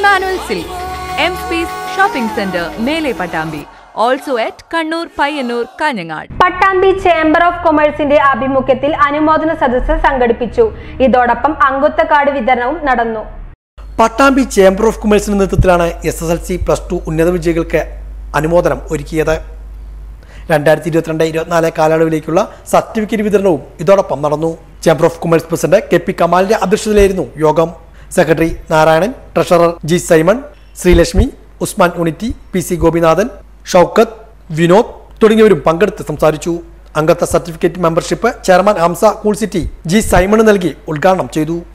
Emmanuel Silks, M Space Shopping Center, Mele Patambi. Also at Kannur, Payyanur, Kanyangad. Pattambi chamber of കൊമേഴ്സിന്റെ ആഭിമുഖ്യത്തിൽ അനുമോദന സദസ്സ് സംഘടിപ്പിച്ചു ഇതോടൊപ്പം അംഗത്വ കാർഡ് വിതരണവും നടന്നു പട്ടാമ്പി ചേംബർ ഓഫ് കൊമേഴ്സിന്റെ നേതൃത്വത്തിലാണ് S S L C plus two ഉന്നത വിജയികൾക്ക് അനുമോദനം ഒരുക്കിയത് രണ്ടായിരത്തി ഇരുപത്തിരണ്ട് ഇരുപത്തിനാല് കാലയളവിലേക്കുള്ള സർട്ടിഫിക്കറ്റ് വിതരണവും ഇതോടൊപ്പം നടന്നു chamber of commerce president K P കമാലിന്റെ അധ്യക്ഷതയിലായിരുന്നു യോഗം secretary Narayanan treasurer G Simon Sreelakshmi Usman ഉണിറ്റി പി സി ഗോപിനാഥൻ ഷൗക്കത്ത് വിനോദ് തുടങ്ങിയവരും പങ്കെടുത്ത് സംസാരിച്ചു അംഗത്വ certificate membership chairman Hamsa cool city G Simon നൽകി ഉദ്ഘാടനം ചെയ്തു